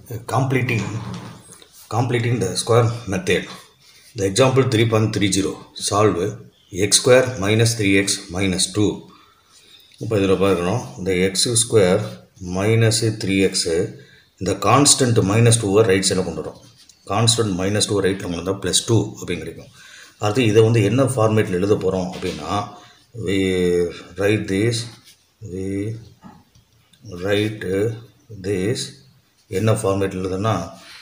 completing completing the square method the example 3.30 solve x square minus 3x minus 2 இப்போ இதில் பார்க்குறோம் இந்த X square minus three X இந்த constant minus டூவை right சைடில் கொண்டு வரோம் கான்ஸ்டன்ட் மைனஸ் டூ ரைட்டில் கொண்டு வந்தால் ப்ளஸ் டூ அப்படின்னு கிடைக்கும் அடுத்து இதை வந்து என்ன ஃபார்மேட்டில் எழுத போகிறோம் அப்படின்னா we write this we write this என்ன ஃபார்மேட்டில் எழுதுனா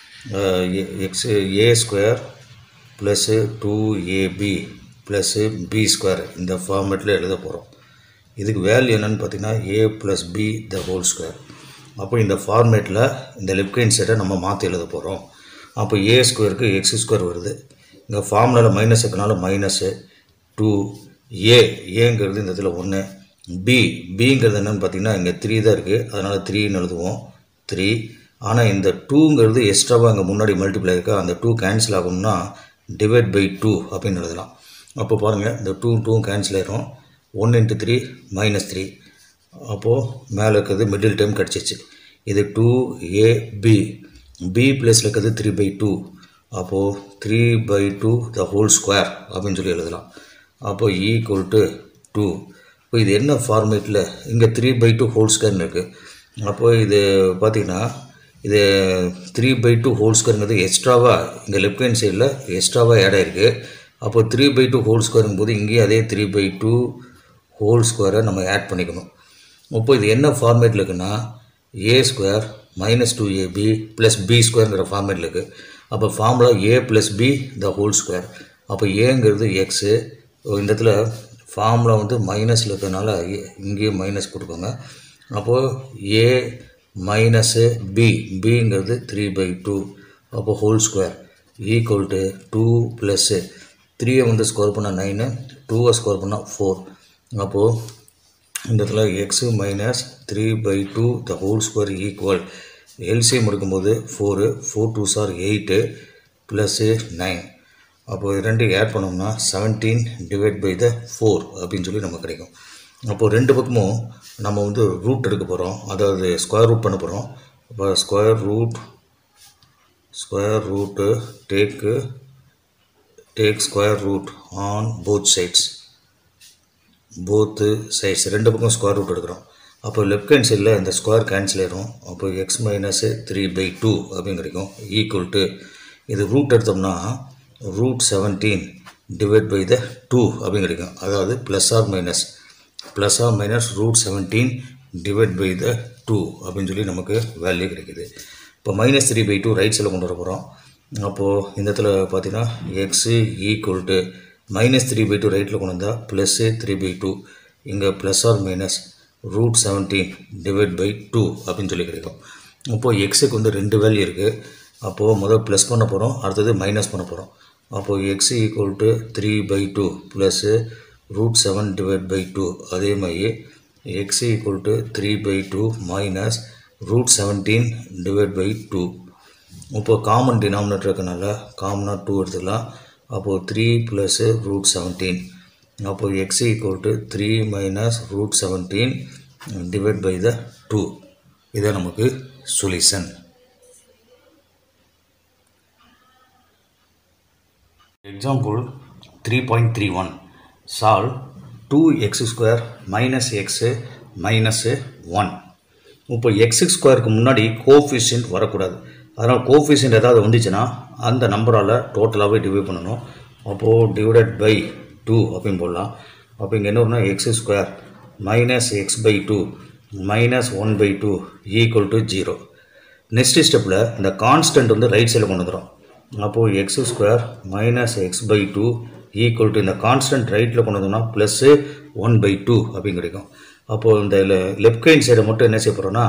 X A square plus two AB plus B square இந்த ஃபார்மேட்டில் எழுத போகிறோம் இதுக்கு வேல்யூ என்னென்னு பார்த்தீங்கன்னா ஏ plus B the whole square அப்போ இந்த ஃபார்மேட்டில் இந்த லெஃப்ட் ஹேண்ட் சைடை நம்ம மாற்றி எழுத போகிறோம் அப்போ ஏ ஸ்கொயருக்கு எக்ஸ் ஸ்கொயர் வருது இங்கே ஃபார்முலாவில் மைனஸ் இருக்கனால மைனஸு டூ ஏ ஏங்கிறது இந்த இதில் ஒன்று பி பிங்கிறது என்னென்னு பார்த்தீங்கன்னா இங்கே த்ரீ தான் இருக்குது அதனால் த்ரீன்னு எழுதுவோம் த்ரீ ஆனால் இந்த டூங்கிறது எக்ஸ்ட்ராவாக அங்கே முன்னாடி மல்டிப்ளை இருக்கா அந்த டூ கேன்சல் ஆகணும்னா டிவைட் பை டூ அப்படின்னு எழுதலாம் அப்போ பாருங்கள் இந்த டூ டூ கேன்சல் ஆயிரும் one into three minus three அப்போது மேலே இருக்கிறது மிடில் டைம் கிடச்சிச்சு இது டூ ஏ பி பி ப்ளஸில் இருக்கிறது த்ரீ பை டூ அப்போது three by two the whole square அப்படின்னு சொல்லி எழுதலாம் அப்போது ஈக்குவல் டு டூ இப்போ இது என்ன ஃபார்மேட்டில் இங்கே த்ரீ பை டூ ஹோல் ஸ்கொயர்னு இருக்குது அப்போது இது பார்த்திங்கன்னா இது த்ரீ பை டூ ஹோல் ஸ்கொயருங்கிறது எக்ஸ்ட்ராவாக இங்கே லெஃப்ட் ஹேண்ட் சைடில் எக்ஸ்ட்ராவாக ஆட் ஆயிருக்கு அப்போ த்ரீ பை டூ ஹோல் ஸ்கொயருங்கும் போது இங்கேயும் அதே த்ரீ பை டூ ஹோல் ஸ்கொயரை நம்ம ஆட் பண்ணிக்கணும் இப்போ இது என்ன ஃபார்மேட்டில் இருக்குன்னா A square minus two AB plus B ஸ்கொயருங்கிற ஃபார்மேட்டில் இருக்குது அப்போ formula A plus B the whole square அப்போ ஏங்கிறது எக்ஸு இந்த இடத்துல ஃபார்முலா வந்து மைனஸில் இருக்கிறதுனால இங்கேயும் மைனஸ் கொடுக்கோங்க அப்போது ஏ மைனஸு பி பிங்கிறது த்ரீ பை டூ அப்போ whole square equal to two plus த்ரீயை வந்து ஸ்கோர் பண்ணால் நைனு டூவை ஸ்கோர் பண்ணால் ஃபோர் அப்போது இந்த இடத்துல X minus three by two the whole square equal L C M எடுக்கும்போது ஃபோரு ஃபோர் டூ சார் எயிட்டு ப்ளஸ்ஸு நைன் அப்போது இது ரெண்டு ஆட் பண்ணோம்னா seventeen divide by the four அப்படின்னு சொல்லி நமக்கு கிடைக்கும் அப்போது ரெண்டு பக்கமும் நம்ம வந்து ரூட் எடுக்க போகிறோம் அதாவது ஸ்கொயர் ரூட் பண்ண போகிறோம் அப்போ square root square root take take square root on both sides both sides ரெண்டு பக்கம் ஸ்கொயர் ரூட் எடுக்கிறோம் அப்போ லெஃப்ட் ஹேண்ட் சைடில் இந்த ஸ்கொயர் கேன்சல் ஆயிரும் அப்போ X minus three by two அப்படின்னு கிடைக்கும் ஈக்குவல் டு இது ரூட் எடுத்தோம்னா root seventeen divide by the two அப்படின்னு கிடைக்கும் அதாவது plus or minus plus or minus root seventeen divide by the two அப்படின்னு சொல்லி நமக்கு வேல்யூ கிடைக்குது இப்போ minus three by two right சைடில் கொண்டு வர போகிறோம் அப்போது இந்த இடத்துல பார்த்தீங்கன்னா X equal to minus three by two ரைட்டில் கொண்டு வந்தால் ப்ளஸ்ஸு த்ரீ பை டூ இங்கே plus or minus root seventeen divide by two அப்படின்னு சொல்லி கிடைக்கும் அப்போது எக்ஸுக்கு வந்து ரெண்டு வேல்யூ இருக்குது அப்போது முதல் ப்ளஸ் பண்ண போகிறோம் அடுத்தது மைனஸ் பண்ண போகிறோம் அப்போது X equal to three by two plus root seven divide by two அதே மாதிரி X equal to three by two minus root seventeen divide by two இப்போ காமன் டினாமினேட்டர் இருக்கனால காமனாக டூ எடுத்துக்கலாம் அப்போது த்ரீ ப்ளஸ்ஸு ரூட் செவன்டீன் அப்போது X equal to three minus root seventeen divide by the two இதை நமக்கு solution example three point three one solve two X square minus X minus one இப்போ X ஸ்கொயருக்கு முன்னாடி coefficient வரக்கூடாது அதனால் coefficient ஏதாவது வந்துச்சுன்னா அந்த நம்பரால் டோட்டலாகவே டிவைட் பண்ணணும் அப்போது டிவைடட் பை டூ அப்படின்னு போடலாம் அப்போ இங்கே என்ன வரும்னா X square minus X by two minus one by two equal to zero next ஸ்டெப்பில் இந்த கான்ஸ்டன்ட் வந்து ரைட் சைடில் கொண்டு வந்துடும் அப்போது X square minus X by two equal to இந்த கான்ஸ்டன்ட் ரைட்டில் கொண்டு வந்தோம்னா ப்ளஸ்ஸு ஒன் பை டூ அப்படின்னு கிடைக்கும் அப்போது இந்த லெஃப்ட் ஹேண்ட் சைடை மட்டும் என்ன செய்ய போகிறோன்னா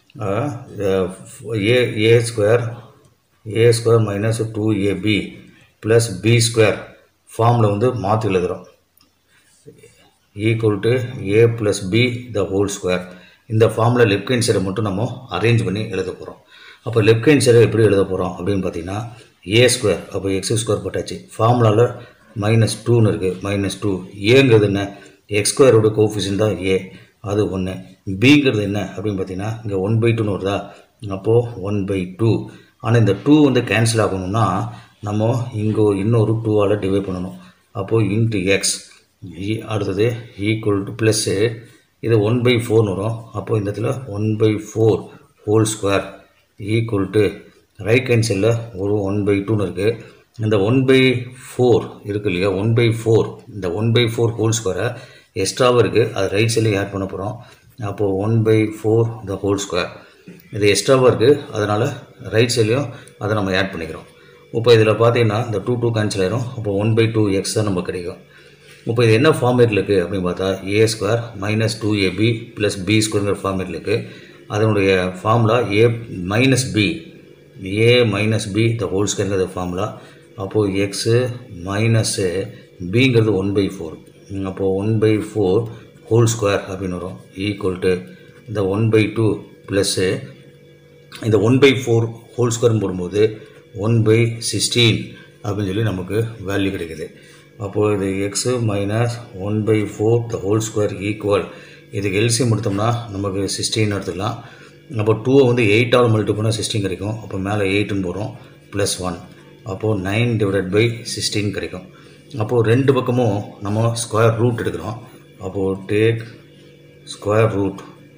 A A square A square minus two AB plus B square ஃபார்மில் வந்து மாற்றி எழுதுகிறோம் equal to A plus B the whole square இந்த ஃபார்மில் லெஃப்ட் ஹேண்ட் சைடை மட்டும் நம்ம அரேஞ்ச் பண்ணி எழுத போகிறோம் அப்போ லெஃப்ட் ஹேண்ட் சைடை எப்படி எழுத போகிறோம் அப்படின்னு பார்த்தீங்கன்னா ஏ ஸ்கொயர் அப்போ எக்ஸ் ஸ்கொயர் போட்டாச்சு ஃபார்முலாவில் மைனஸ் டூன்னு இருக்குது மைனஸ் டூ ஏங்கிறது என்ன எக்ஸ் ஸ்கொயரோட கோஃபிஷன் தான் ஏ அது ஒன்று பிங்கிறது என்ன அப்படின்னு பார்த்தீங்கன்னா இங்கே ஒன் பை டூன்னு வருதா அப்போது ஒன் பை டூ ஆனால் இந்த டூ வந்து கேன்சல் ஆகணும்னா நம்ம இங்கே இன்னொரு டூவால் டிவைட் பண்ணணும் அப்போது இன்ட்டு எக்ஸ் அடுத்தது ஈக்குவல் டு ப்ளஸ்ஸு இது ஒன் பை ஃபோர்னு வரும் அப்போது இந்த இடத்துல one by four whole square equal to right hand சைடில் ஒரு ஒன் பை டூன்னு இருக்குது இந்த ஒன் பை ஃபோர் இருக்கு இல்லையா ஒன் பை ஃபோர் இந்த ஒன் பை ஃபோர் ஹோல் ஸ்கொயரை எக்ஸ்ட்ராவும் இருக்குது அது ரைட் சைட்லேயும் ஆட் பண்ண போகிறோம் அப்போது one by four the whole square இது எக்ஸ்ட்ராவாக இருக்குது அதனால் ரைட் சைட்லேயும் அதை நம்ம ஆட் பண்ணிக்கிறோம் இப்போ இதில் பார்த்தீங்கன்னா இந்த டூ டூ கேன்சல் ஆயிரும் அப்போ ஒன் பை டூ எக்ஸ் தான் நமக்கு கிடைக்கும் இப்போ இது என்ன ஃபார்மேட்டில் இருக்குது அப்படின்னு பார்த்தா a square minus two AB plus B ஸ்கொயருங்கிற ஃபார்மேட்டில் இருக்குது அதனுடைய formula a minus b a minus b the whole ஸ்கொயருங்கிறது ஃபார்முலா அப்போது எக்ஸு மைனஸ்ஸு பிங்கிறது ஒன் பை ஃபோர் அப்போது one by four whole square அப்படின்னு வரும் ஈக்குவல் டு இந்த ஒன் பை டூ ப்ளஸ்ஸு இந்த ஒன் பை ஃபோர் ஹோல் ஸ்கொயர்னு போடும்போது ஒன் பை சிக்ஸ்டீன் அப்படின்னு சொல்லி நமக்கு வேல்யூ கிடைக்குது அப்போது இது x minus one by four the whole square equal இதுக்கு எல்சியம் எடுத்தோம்னா நமக்கு சிக்ஸ்டீன் எடுத்துக்கலாம் அப்போ டூவை வந்து எயிட்டால் மல்டிபிள் பண்ணால் சிக்ஸ்டீன் கிடைக்கும் அப்போ மேலே எயிட்டுன்னு போகிறோம் ப்ளஸ் ஒன் அப்போது நைன் டிவைடட் பை சிக்ஸ்டீன் கிடைக்கும் அப்போது ரெண்டு பக்கமும் நம்ம ஸ்கொயர் ரூட் எடுக்கிறோம் அப்போது take square root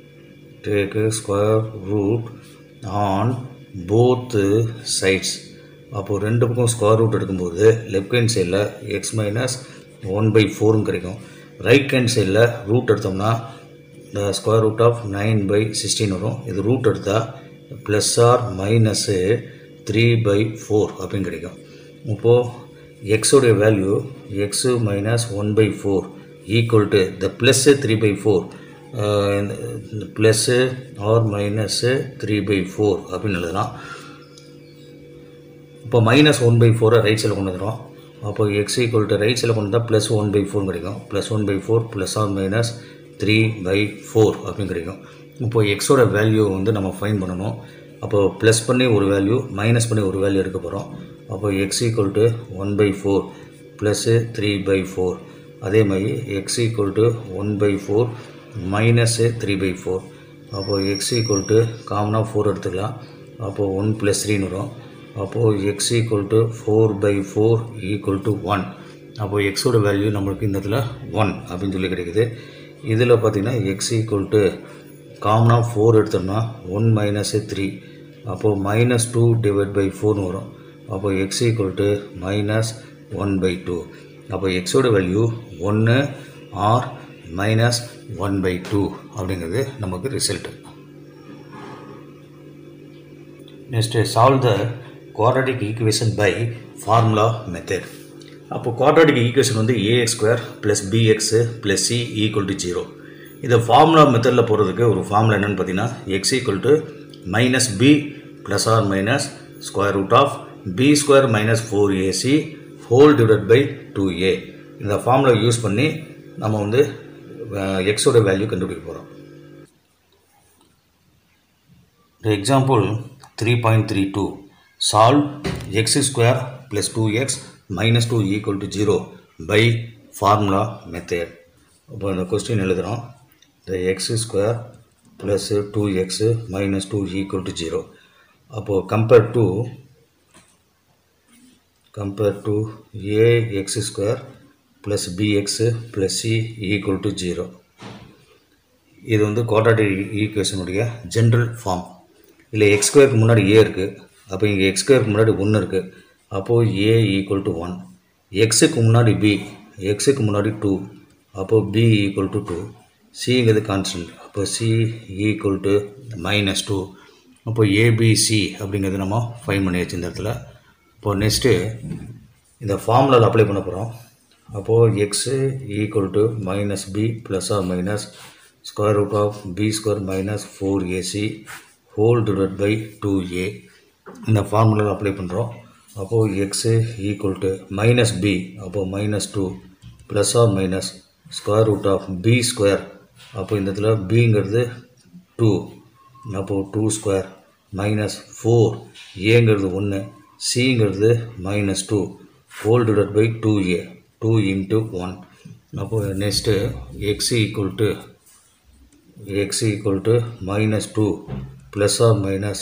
take square root on both sides அப்போது ரெண்டு பக்கம் ஸ்கொயர் ரூட் எடுக்கும்போது லெஃப்ட் ஹேண்ட் சைடில் எக்ஸ் மைனஸ் ஒன் பை ஃபோரும் கிடைக்கும் ரைட் ஹேண்ட் சைடில் ரூட் எடுத்தோம்னா இந்த square root of nine by sixteen வரும் இது ரூட் எடுத்தால் plus or minus three by four அப்படின்னு கிடைக்கும் இப்போது எக்ஸோடைய value x minus one by four equal to the plus three by four இந்த plus or minus three by four அப்படின்னு எழுதலாம் இப்போ மைனஸ் ஒன் பை ஃபோரை ரைட் சைடில் கொண்டு வந்துடும் அப்போ எக்ஸ் ஈக்குவல் டு ரைட் சைடில் கொண்டு வந்தால் ப்ளஸ் ஒன் பை ஃபோர் கிடைக்கும் plus one by four plus or minus three by four அப்படின்னு கிடைக்கும் இப்போது எக்ஸோட வேல்யூ வந்து நம்ம ஃபைன் பண்ணணும் அப்போது ப்ளஸ் பண்ணி ஒரு வேல்யூ மைனஸ் பண்ணி ஒரு வேல்யூ எடுக்க போகிறோம் அப்போ x equal to one by four plus three by four அதே மாதிரி X equal to one by four minus three by four அப்போது எக்ஸ் ஈக்குவல் டு காமனாக ஃபோர் எடுத்துக்கலாம் அப்போது ஒன் ப்ளஸ் த்ரீன்னு வரும் அப்போது X equal to four by four equal to one அப்போது எக்ஸோட வேல்யூ நம்மளுக்கு இந்த இடத்துல ஒன் அப்படின்னு சொல்லி கிடைக்குது இதில் பார்த்திங்கன்னா எக்ஸ் ஈக்குவல் டு காமனாக ஃபோர் எடுத்தோம்னா ஒன் மைனஸு த்ரீ அப்போது மைனஸ் டூ டிவைட் பை ஃபோர்னு வரும் அப்போ x equal to minus one by two அப்போ எக்ஸோட வேல்யூ ஒன்று or minus one by two அப்படிங்கிறது நமக்கு result next solve the quadratic equation by formula method அப்போ குவாட்ரட்டிக் ஈக்குவேஷன் வந்து ax square plus bx plus c equal to zero இதை formula method போகிறதுக்கு ஒரு ஃபார்முலா என்னென்னு பார்த்தீங்கன்னா X equal to minus B plus or minus square root of b square minus four ac whole divide by two a இந்த formula use பண்ணி நம்ம வந்து எக்ஸோட வேல்யூ கண்டுபிடிக்க போகிறோம் example three point three two solve x square plus two x minus two equal to zero by formula method இப்போ இந்த question எழுதுகிறோம் இந்த X square plus two x minus two equal to zero அப்போது compare to compare to a x square plus bx plus c equal to zero இது வந்து quadratic ஈக்குவேஷனுடைய general form இல்லை x ஸ்கொயருக்கு முன்னாடி ஏ இருக்குது அப்போ இங்கே எக்ஸ் ஸ்கொயருக்கு முன்னாடி ஒன்று இருக்குது அப்போது ஏ ஈக்குவல் டு ஒன் எக்ஸுக்கு முன்னாடி பி எக்ஸுக்கு முன்னாடி டூ அப்போது பி ஈக்குவல் டு டூ சிங்கிறது கான்ஸ்டன்ட் அப்போ c equal to minus two அப்போ ஏபிசி அப்படிங்கிறது நம்ம ஃபைன் பண்ணியாச்சு இந்த இடத்துல இப்போது நெக்ஸ்ட்டு இந்த ஃபார்முலாவில் அப்ளை பண்ண போகிறோம் அப்போது x equal to minus B plus or minus square root of b square minus four ac whole divide by two a இந்த ஃபார்முலாவில் அப்ளை பண்ணுறோம் அப்போது x equal to minus b அப்போது minus two plus or minus square root of b square அப்போ இந்த இடத்துல பிங்கிறது two அப்போது டூ ஸ்கொயர் மைனஸ் ஃபோர் ஏங்கிறது ஒன்று சிங்கிறது minus two whole divide by two a two into one அப்போது next x equal to x equal to minus 2 plus or minus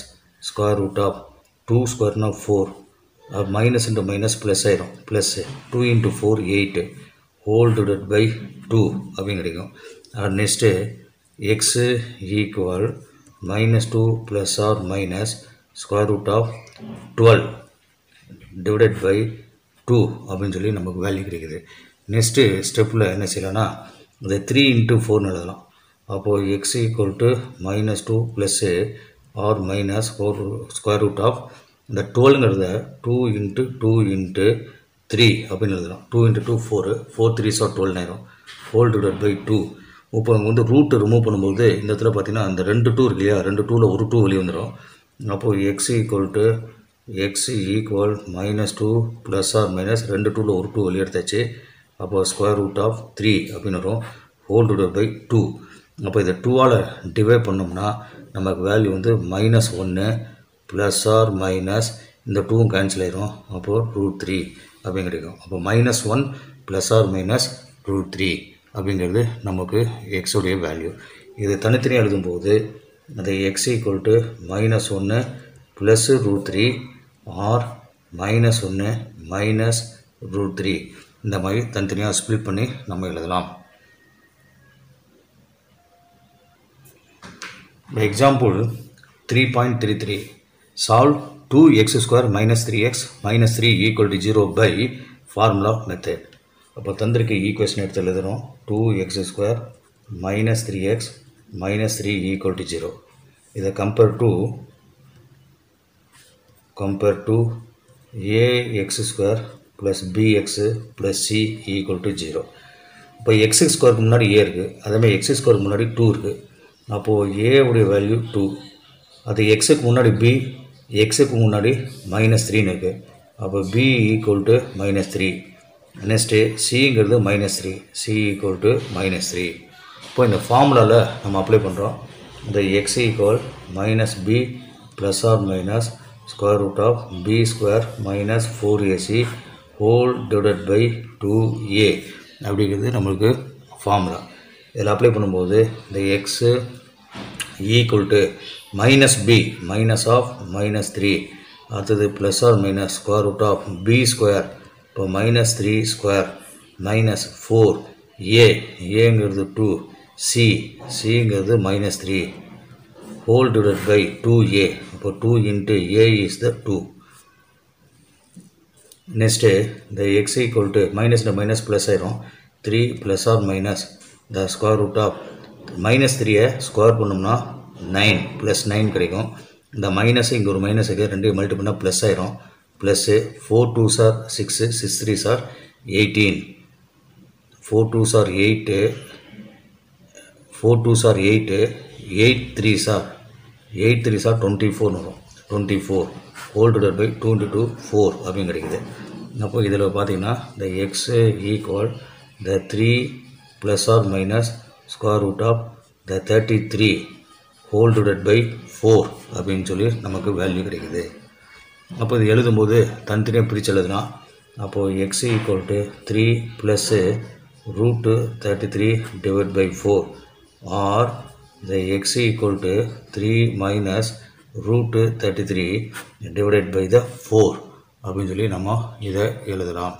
square root of two ஸ்கொயர்னா four minus into minus plus ஆயிரும் plus two into four eight whole divide by two அப்படின்னு கிடைக்கும் next x equal minus two plus or minus square root of twelve divided by two அப்படின்னு சொல்லி நமக்கு value கிடைக்குது next ஸ்டெப்பில் என்ன செய்யலாம்னா இந்த த்ரீ இன்ட்டு ஃபோர்னு எழுதலாம் அப்போது X equal to minus two plus or minus four square root of இந்த டுவெல்ங்கிறத two into two into three அப்படின்னு எழுதலாம் two into two four four three சார் டுவெல் நேரம் ஹோல் டிவைட் பை டூ இப்போ இங்கே வந்து ரூட்டு ரிமூவ் பண்ணும்போது இந்த இடத்துல பார்த்தீங்கன்னா அந்த ரெண்டு டூ இருக்கு இல்லையா ரெண்டு டூவில் ஒரு டூ வெளியே வந்துடும் அப்போது X equal to x equal minus two plus or minus ரெண்டு டூவில் ஒரு டூ வெளியே எடுத்தாச்சு அப்போ ஸ்கொயர் ரூட் ஆஃப் த்ரீ அப்படின்னு வரும் ஹோல் டிவைட் பை டூ அப்போ இதை டூவால் டிவைட் பண்ணோம்னா நமக்கு வேல்யூ வந்து மைனஸ் ஒன்று ப்ளஸ் ஆர் மைனஸ் இந்த டூவும் கேன்சல் ஆயிரும் அப்போது ரூட் த்ரீ அப்படின்னு கிடைக்கும் அப்போ minus one plus or minus root three அப்படிங்கிறது நமக்கு எக்ஸோடைய வேல்யூ இது தனித்தனியாக எழுதும்போது அது எக்ஸ் ஈக்குவல் டு மைனஸ் ஒன்று plus root three or minus ஒன்று மைனஸ் ரூட் த்ரீ இந்த மாதிரி தனித்தனியாக ஸ்ப்ளிட் பண்ணி நம்ம எழுதலாம் example three point three three solve two X square minus three x minus three equal to zero by formula method அப்போ தந்திருக்க ஈக்குவேஷன் எடுத்து எழுதுகிறோம் two X square minus three x minus three equal to zero இதை compare to compare to ax square plus bx plus c equal to zero இப்போ X ஸ்கொயருக்கு முன்னாடி ஏ இருக்குது அதேமாதிரி எக்ஸ் ஸ்கொயருக்கு முன்னாடி டூ இருக்குது அப்போது ஏ உடைய வேல்யூ டூ அது எக்ஸுக்கு முன்னாடி பி எக்ஸுக்கு முன்னாடி மைனஸ் த்ரீன்னு இருக்குது அப்போ B equal to minus three next சிங்கிறது minus three c equal to minus three இப்போ இந்த ஃபார்முலாவில் நம்ம அப்ளை பண்ணுறோம் இந்த x equal minus B plus or minus square root of b square minus four ac whole divided by two a அப்படிங்கிறது நம்மளுக்கு formula இதில் அப்ளை பண்ணும்போது இந்த x equal to minus B minus of minus three அடுத்தது plus or minus square root of b square இப்போ minus three square minus four a ஏங்கிறது two c சிங்கிறது minus three whole divide by two a இப்போ two into a is the two next இந்த x equal to minus minus plus ஆயிரும் three plus or minus the square root of minus த்ரீயை square பண்ணோம்னா nine plus nine கிடைக்கும் இந்த minus இங்கே ஒரு minus இருக்குது ரெண்டையும் மல்டி பண்ணால் ப்ளஸ் ஆயிரும் ப்ளஸ்ஸு ஃபோர் டூ சார் சிக்ஸு சிக்ஸ் த்ரீ சார் எயிட்டீன் ஃபோர் டூ சார் எயிட்டு ஃபோர் டூ சார் எயிட்டு எயிட் த்ரீ சார் எயிட் த்ரீ சார் டுவெண்ட்டி ஃபோர்னு வரும் twenty four whole divide by two into two four அப்படின்னு கிடைக்குது அப்போ இதில் பார்த்தீங்கன்னா இந்த x equal the three plus or minus square root of the thirty three whole divide by four அப்படின்னு சொல்லி நமக்கு வேல்யூ கிடைக்குது அப்போ இது எழுதும்போது தனித்தனியாக பிரித்து எழுதுனா அப்போது X equal to three plus root thirty three divide by four or the x equal to three minus root thirty three divided by the four அப்படின்னு சொல்லி நம்ம இதை எழுதலாம்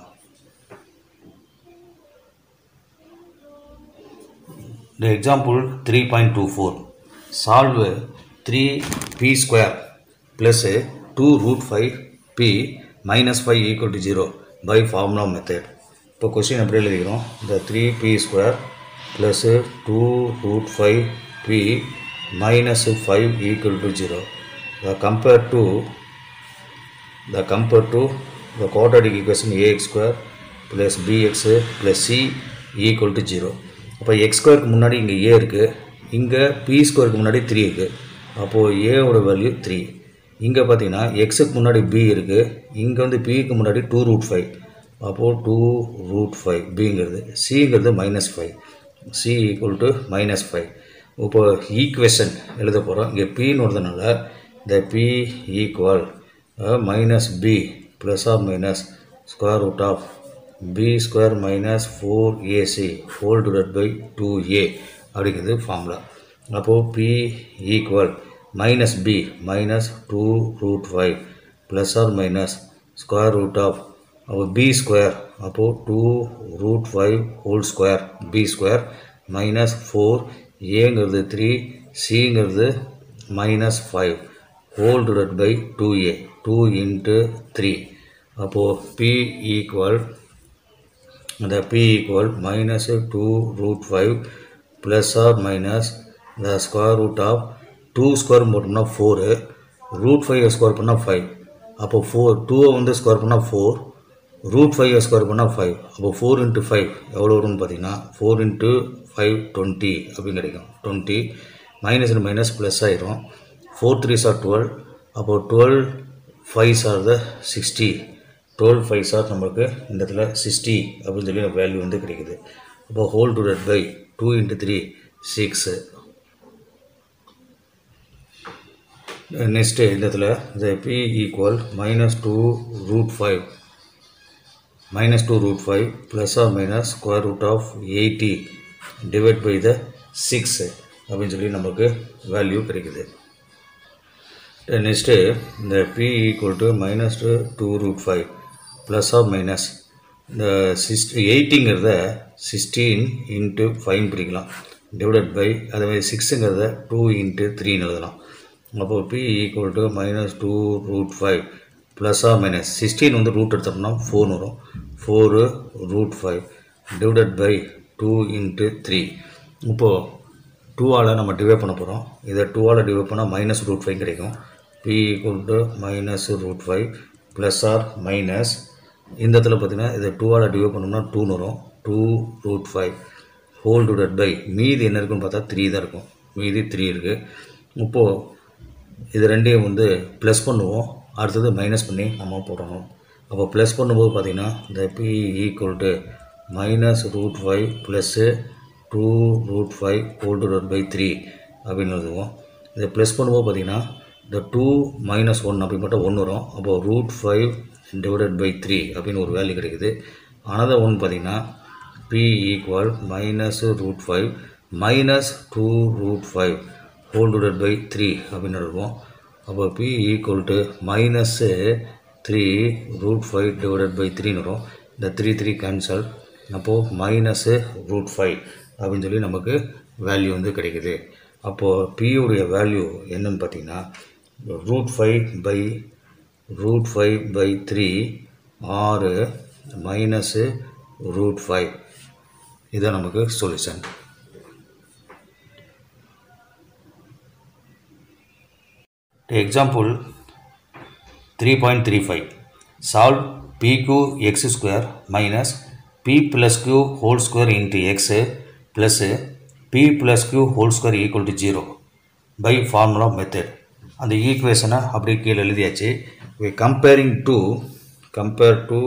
The example 3.24 solve 3p square plus 2 root 5 p minus 5 equal to 0 by formula method இப்போ question எப்படி எழுதிக்கிறோம் இந்த three b square plus two root five b minus five equal to zero the compare to the compare to the quadratic equation ax square plus bx plus c equal to zero அப்போ x ஸ்கொயருக்கு முன்னாடி இங்கே ஏ இருக்குது இங்கே B ஸ்கொயருக்கு முன்னாடி three இருக்குது அப்போது ஏவோட வேல்யூ த்ரீ இங்கே பார்த்தீங்கன்னா எக்ஸுக்கு முன்னாடி பி இருக்குது இங்கே வந்து பிக்கு முன்னாடி டூ ரூட் ஃபைவ் அப்போது டூ ரூட் ஃபைவ் பிங்கிறது சிங்கிறது minus five c equal to minus five இப்போ ஈக்குவேஷன் எழுத போகிறோம் இங்கே பின்னு வருதுனால இந்த B equal minus B plus or minus square root of b square minus four ac whole divide by two a அப்படிங்கிறது ஃபார்முலா அப்போது b equal minus B minus two root five plus or minus square root of அப்போ b square அப்போது two root five whole square b square minus four ஏங்கிறது three சிங்கிறது minus five whole divide by two a two into three அப்போது b equal the p equal minus 2 root 5 plus or minus the square root of 2 square போட்டோம்னா four root five square பண்ணால் five அப்போ four டூவை வந்து square பண்ணால் four root five square பண்ணால் five அப்போ four into five எவ்வளோ வரும்னு பார்த்தீங்கன்னா ஃபோர் இன்ட்டு ஃபைவ் டுவெண்ட்டி அப்படின்னு கிடைக்கும் டுவெண்ட்டி மைனஸ் மைனஸ் ப்ளஸ் ஆயிரும் ஃபோர் த்ரீ சார் டுவெல் அப்போது டுவெல் ஃபைவ் சார் த சிக்ஸ்டி டுவெல் ஃபைவ் சார் நம்மளுக்கு இந்த இடத்துல சிக்ஸ்டி அப்படின்னு சொல்லி வேல்யூ வந்து கிடைக்குது அப்போ whole divide by two into three six next இந்த இடத்துல இந்த B equal minus two root five minus two root five plus or minus square root of eighty divide by the six அப்படின்னு சொல்லி நமக்கு வேல்யூ கிடைக்குது நெக்ஸ்ட்டு இந்த B equal to minus two root five plus or minus இந்த six எயிட்டிங்கிறத sixteen into five பிரிக்கலாம் divided by அதேமாதிரி சிக்ஸுங்கிறத டூ இன்ட்டு த்ரீன்னு எழுதலாம் அப்போது b equal to minus two root five plus or minus sixteen வந்து ரூட் எடுத்தோம்னா ஃபோர் வரும் four root five divided by two into three இப்போது டூவால் நம்ம டிவைட் பண்ண போகிறோம் இதை டூவால் டிவைட் பண்ணால் மைனஸ் ரூட் ஃபைவ் கிடைக்கும் p equal to minus root five plus or minus இந்த இடத்துல பார்த்தீங்கன்னா இதை டூவால் டிவைட் பண்ணோம்னா டூன்னு வரும் two root five whole divide by மீதி என்ன இருக்குன்னு பார்த்தா த்ரீ தான் இருக்கும் மீதி த்ரீ இருக்குது இப்போது இது ரெண்டையும் வந்து ப்ளஸ் பண்ணுவோம் அடுத்தது மைனஸ் பண்ணி நம்ம போடணும் அப்போ ப்ளஸ் பண்ணும்போது பார்த்திங்கன்னா இந்த B equal to minus root five plus two root five whole divide by three அப்படின்னு எழுதுவோம் இதை ப்ளஸ் பண்ணும்போது பார்த்திங்கன்னா இந்த டூ மைனஸ் ஒன் அப்படி மட்டும் ஒன்று வரும் அப்போது root five divided by three அப்படின்னு ஒரு வேல்யூ கிடைக்குது அனதர் ஒன் பார்த்திங்கன்னா p equal minus root five minus two root five whole divide by three அப்படின்னு இருக்கும் அப்போ B equal to minus three root five divided by த்ரீன்னு வரும் இந்த த்ரீ த்ரீ கேன்சல் அப்போது மைனஸ்ஸு ரூட் ஃபைவ் அப்படின்னு சொல்லி நமக்கு வேல்யூ வந்து கிடைக்குது அப்போது பியுடைய வேல்யூ என்னன்னு பார்த்தீங்கன்னா root five by root five by three ஆறு மைனஸு ரூட் ஃபைவ் இதுதான் நமக்கு solution Example 3.35 Solve pq x square minus p plus q whole square into x plus p plus q whole square equal to 0 by formula method அந்த ஈக்குவேஷனை அப்படியே கீழே எழுதியாச்சு we comparing to compare to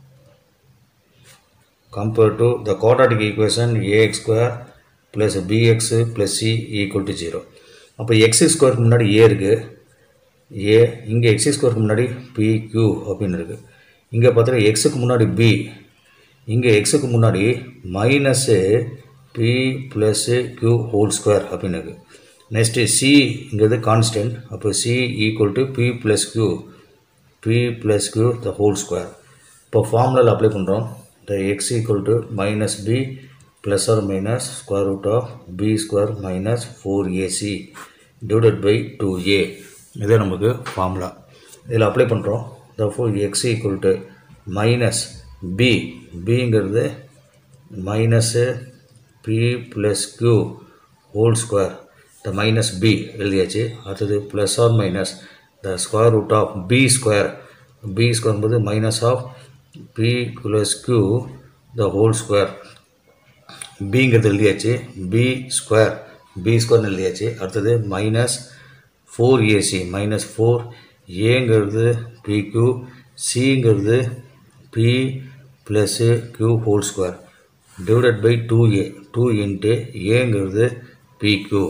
compare to the quadratic equation ax square plus bx plus c equal to 0 அப்போ x ஸ்கொயருக்கு முன்னாடி ஏ இருக்குது ஏ இங்கே எக்ஸ் ஸ்கொயருக்கு முன்னாடி பி கியூ அப்படின்னு இருக்குது இங்கே பார்த்தீங்கன்னா எக்ஸுக்கு முன்னாடி பி இங்கே எக்ஸுக்கு முன்னாடி minus p plus q whole square அப்படின்னு இருக்குது நெக்ஸ்ட்டு சிங்கிறது கான்ஸ்டன்ட் அப்போ c equal to p plus q p plus q the whole square இப்போ ஃபார்முலாவில் அப்ளை பண்ணுறோம் the x equal to minus B plus or minus square root of b square minus four a c divided by two a இதே நமக்கு formula இதில் apply பண்ணுறோம் the for x equal to minus b பிங்கிறது minus p plus q whole square the minus b எழுதியாச்சு அடுத்தது plus or minus the square root of b square b square என்பது minus of p plus q the whole square பிங்கிறது எழுதியாச்சு b square b ஸ்கொயர்னு எழுதியாச்சு அடுத்தது minus four a c minus four ஏங்கிறது p q சிங்கிறது p plus q whole square divided by two a two into ஏங்கிறது p q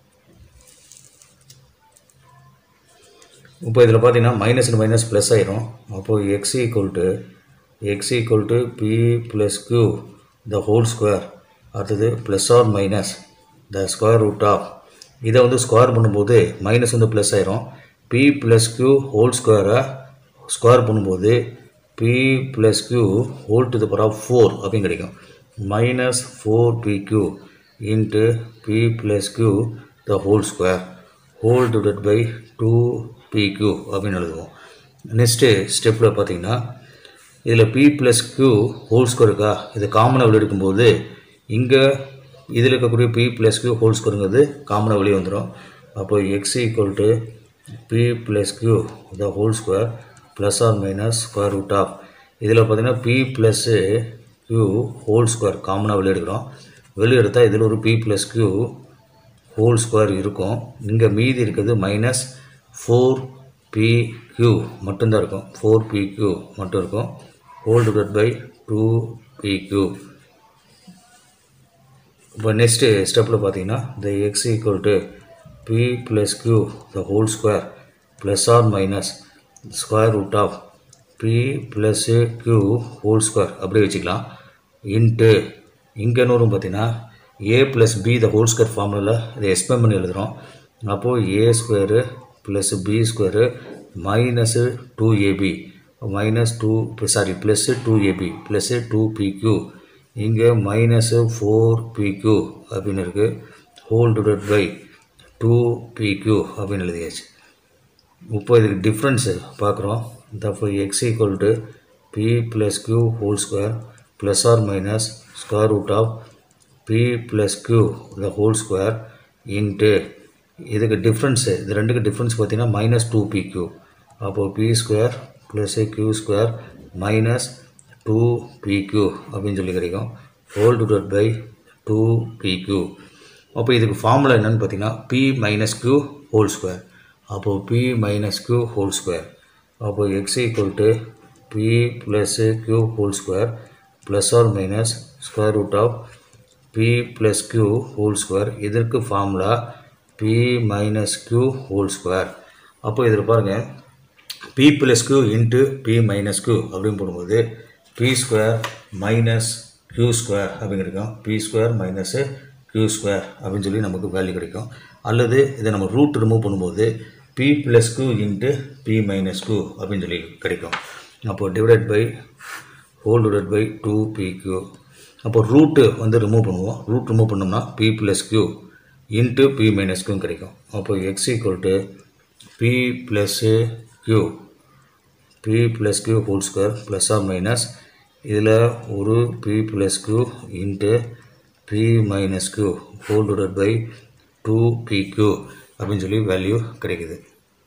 இப்போ இதில் பார்த்தீங்கன்னா மைனஸ் மைனஸ் ப்ளஸ் ஆயிரும் அப்போது X equal to x equal to p plus q the whole square அடுத்தது plus or minus the square root of இதை வந்து square பண்ணும்போது மைனஸ் வந்து ப்ளஸ் ஆயிரும் பி ப்ளஸ் கியூ ஹோல் ஸ்கொயரை ஸ்கொயர் பண்ணும்போது p plus q whole to the power of four அப்படின்னு கிடைக்கும் minus four p q into p plus q the whole square whole divide by two p q அப்படின்னு எழுதுவோம் next ஸ்டெப்பில் பார்த்தீங்கன்னா இதில் p plus q whole square இருக்கா இதை காமனாக வெளியே எடுக்கும்போது இங்கே இதில் இருக்கக்கூடிய பி ப்ளஸ் கியூ ஹோல் ஸ்கொயருங்கிறது காமனாக வெளியே வந்துடும் அப்போ x equal to p plus q the whole square plus or minus square root of இதில் பார்த்தீங்கன்னா p plus q whole square காமனாக வெளியே எடுக்கிறோம் வெளியே எடுத்தால் இதில் ஒரு p plus q whole square இருக்கும் இங்கே மீதி இருக்கிறது மைனஸ் ஃபோர் பி கியூ மட்டும்தான் இருக்கும் ஃபோர் பி கியூ மட்டும் இருக்கும் whole divide by two p q இப்போ நெக்ஸ்ட்டு ஸ்டெப்பில் பார்த்தீங்கன்னா the x equal to p plus q the whole square plus or minus square root of p plus q whole square அப்படியே வச்சுக்கலாம் into இங்கே நூறும் பார்த்தீங்கன்னா ஏ plus B the whole square ஃபார்முலாவில் இதை எக்ஸ்பிளைன் பண்ணி எழுதுகிறோம் அப்போது a square plus b square minus two a b minus two sorry plus two AB plus two பிக்யூ இங்கே மைனஸு ஃபோர் பிக்யூ அப்படின்னு இருக்குது whole divide by two p q அப்படின்னு எழுதியாச்சு இப்போ இதுக்கு டிஃப்ரென்ஸு பார்க்குறோம் தப்போ x equal to p plus q whole square plus or minus square root of p plus q the whole square into இதுக்கு டிஃப்ரென்ஸு இது ரெண்டுக்கு டிஃப்ரென்ஸ் பார்த்தீங்கன்னா மைனஸ் டூ பி கியூ அப்போது p square plus q square minus two p q அப்படின்னு சொல்லி கிடைக்கும் whole divide by two p q அப்போ இதுக்கு ஃபார்முலா என்னென்னு பார்த்தீங்கன்னா p minus q whole square அப்போது p minus q whole square அப்போது X equal to p plus q whole square plus or minus square root of p plus q whole square இதற்கு formula p minus q whole square அப்போ இதில் பாருங்கள் p plus q into p minus q அப்படின்னு போடும்போது p square minus q square அப்படின்னு கிடைக்கும் p square minus q square அப்படின்னு சொல்லி நமக்கு வேல்யூ கிடைக்கும் அல்லது இதை நம்ம ரூட் ரிமூவ் பண்ணும்போது p plus q into p minus q அப்படின்னு சொல்லி கிடைக்கும் அப்போது divided by whole divide by two p q அப்போ ரூட்டு வந்து ரிமூவ் பண்ணுவோம் ரூட் ரிமூவ் பண்ணோம்னா p plus q into p minus q கிடைக்கும் அப்போ x equal to p plus q p plus q whole square plus or minus இதில் ஒரு p plus q into p minus q whole divide by two p q அப்படின்னு சொல்லி value கிடைக்குது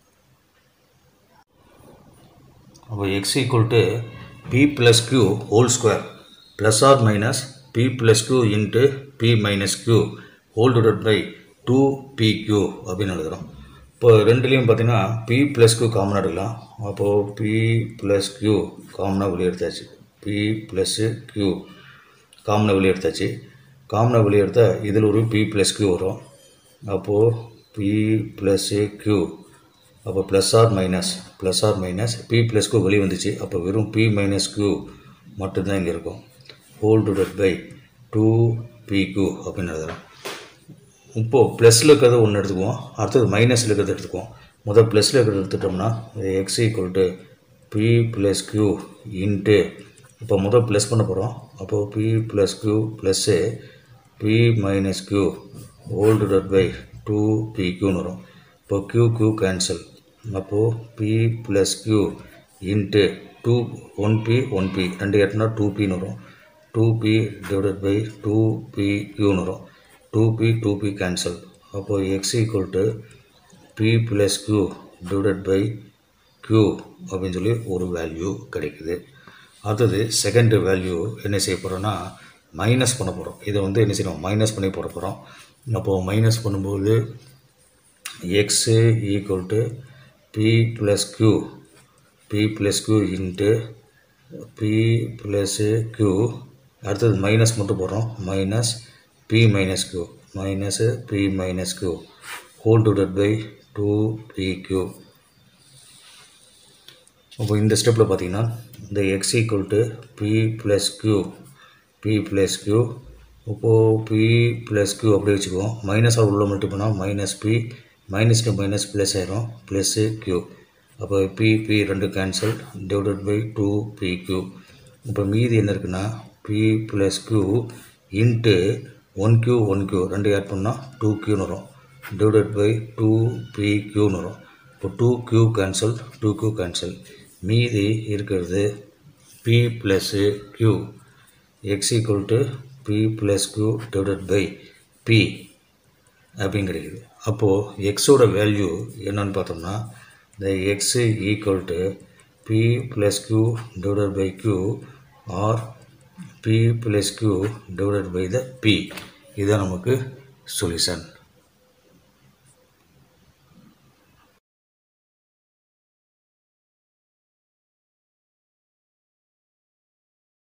அப்போ x equal to p plus q whole square plus or minus B plus q into p minus q whole divide by two p q அப்படின்னு எழுதுகிறோம் இப்போ ரெண்டுலேயும் பார்த்தீங்கன்னா B plus Q காமனாக எடுக்கலாம் அப்போது பி ப்ளஸ் கியூ காமனாக வெளியே எடுத்தாச்சு பி ப்ளஸ்ஸு கியூ காமனாக வெளியே எடுத்தாச்சு காமனாக வெளியே எடுத்தால் இதில் ஒரு பி ப்ளஸ் கியூ வரும் அப்போது பி ப்ளஸ்ஸு கியூ அப்போ plus or minus plus or minus B plus q வெளியே வந்துச்சு அப்போ வெறும் பி மைனஸ் கியூ மட்டும்தான் இங்கே இருக்கும் whole divide by two p q அப்படின்னு எழுதலாம் இப்போது ப்ளஸில் இருக்கிறத ஒன்று எடுத்துக்குவோம் அடுத்தது மைனஸில் இருக்கிறத எடுத்துக்குவோம் முதல் ப்ளஸில் இருக்கிறத எடுத்துட்டோம்னா x equal to p plus q into இப்போ முதல் ப்ளஸ் பண்ண போகிறோம் அப்போது p plus q plus p minus q whole divide by two p கியூன்னு வரும் இப்போ கியூ கியூ கேன்சல் அப்போது p plus q into two one p one p ரெண்டு எட்டுனா டூ பின்னு வரும் two p divided by two p கியூன்னு வரும் two p two p cancel அப்போது X equal to p plus Q divided by q அப்படின்னு சொல்லி ஒரு வேல்யூ கிடைக்குது அடுத்தது செகண்ட் வேல்யூ என்ன செய்ய போகிறோன்னா மைனஸ் பண்ண போகிறோம் இதை வந்து என்ன செய்யணும் மைனஸ் பண்ணி போட போகிறோம் அப்போது மைனஸ் பண்ணும்போது x equal to p plus q p plus q into p plus q அடுத்தது மைனஸ் மட்டும் போடுறோம் minus B minus q minus p minus q whole divide by two p q அப்போ இந்த ஸ்டெப்பில் பார்த்தீங்கன்னா இந்த x equal to p plus q p plus q இப்போது p plus q அப்படியே வச்சுக்குவோம் மைனஸ் உள்ள மல்டி பண்ணால் minus B minus to minus plus ஆயிரும் ப்ளஸ்ஸு க்யூ அப்போ பி பி ரெண்டு cancel divided by two p q இப்போ மீதி என்ன இருக்குன்னா p plus q into one q one q ரெண்டு ஆட் பண்ணால் டூ க்யூன்னு வரும் டிவைடட் பை டூ பி க்யூன்னு வரும் இப்போ two q cancel two q cancel மீதி இருக்கிறது p plus q x equal to p plus q divided by p அப்படின்னு கிடைக்குது அப்போது எக்ஸோட வேல்யூ என்னன்னு பார்த்தோம்னா இந்த x equal to p plus q divided by Q R p plus q divided by the p இதுதான் நமக்கு சொல்யூஷன்